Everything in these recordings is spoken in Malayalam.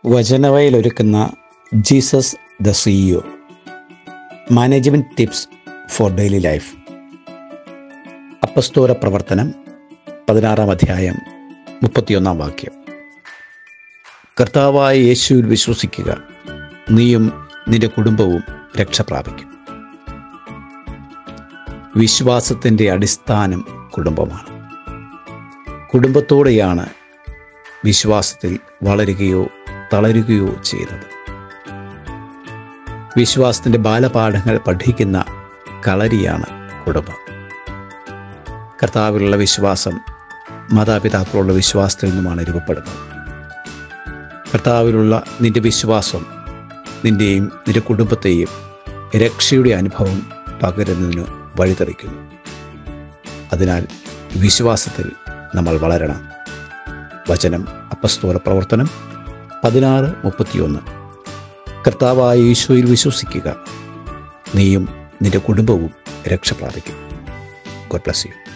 വചനവയിലൊരുക്കുന്ന Jesus the CEO management tips for daily life അപ്പസ്തോല പ്രവർത്തനം പതിനാറാം അധ്യായം മുപ്പത്തിയൊന്നാം വാക്യം കർത്താവായ യേശുവിൽ വിശ്വസിക്കുക നീയും നിന്റെ കുടുംബവും രക്ഷ പ്രാപിക്കും വിശ്വാസത്തിൻ്റെ അടിസ്ഥാനം കുടുംബമാണ് കുടുംബത്തോടെയാണ് വിശ്വാസത്തിൽ വളരുകയോ തളരുകയോ ചെയ്യുന്നത് വിശ്വാസത്തിൻ്റെ ബാലപാഠങ്ങൾ പഠിക്കുന്ന കളരിയാണ് കുടുംബം കർത്താവിലുള്ള വിശ്വാസം മാതാപിതാക്കളുള്ള വിശ്വാസത്തിൽ നിന്നുമാണ് രൂപപ്പെടുന്നത് കർത്താവിലുള്ള നിന്റെ വിശ്വാസം നിൻ്റെയും നിന്റെ കുടുംബത്തെയും രക്ഷയുടെ അനുഭവം പകരുന്നതിന് വഴിതെളിക്കുന്നു അതിനാൽ വിശ്വാസത്തിൽ നമ്മൾ വളരണം വചനം അപ്പസ്തോല പ്രവർത്തനം പതിനാറ് മുപ്പത്തിയൊന്ന് കർത്താവായ ഈശോയിൽ വിശ്വസിക്കുക നീയും നിന്റെ കുടുംബവും രക്ഷ പ്രാപിക്കും God bless you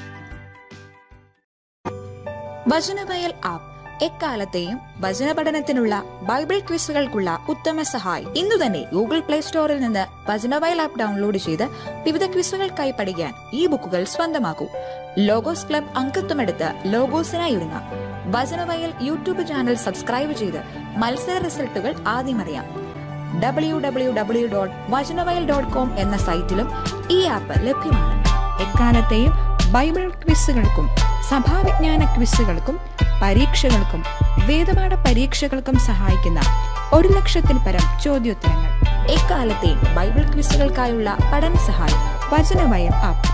Vachanavayal app എക്കാലത്തെയും വചന പഠനത്തിനുള്ള ബൈബിൾ ക്വിസുകൾക്കുള്ള ഉത്തമ സഹായി ഇന്നു തന്നെ ഗൂഗിൾ പ്ലേ സ്റ്റോറിൽ നിന്ന് വചനവയൽ ആപ്പ് ഡൗൺലോഡ് ചെയ്ത് വിവിധ ക്വിസുകൾക്കായി പഠിക്കാൻ ഈ ബുക്കുകൾ സ്വന്തമാക്കൂ ലോഗോസ് ക്ലബ് അംഗത്വമെടുത്ത് ലോഗോസിനായി ഒരുങ്ങാം വചനവയൽ യൂട്യൂബ് ചാനൽ സബ്സ്ക്രൈബ് ചെയ്ത് മത്സര റിസൾട്ടുകൾ ആദ്യം അറിയാം W W W dot Vachanavayal dot com എന്ന സൈറ്റിലും ഈ ആപ്പ് ലഭ്യമാണ് എക്കാലത്തെയും ബൈബിൾ ക്വിസുകൾക്കും സഭാവിജ്ഞാന ക്വിസുകൾക്കും പരീക്ഷകൾക്കും വേദപാഠ പരീക്ഷകൾക്കും സഹായിക്കുന്ന ഒരു ലക്ഷത്തിൽ പരം ചോദ്യോത്തരങ്ങൾ എക്കാലത്തെയും ബൈബിൾ ക്വിസുകൾക്കായുള്ള പഠന സഹായം വചനവയൽ ആപ്പ്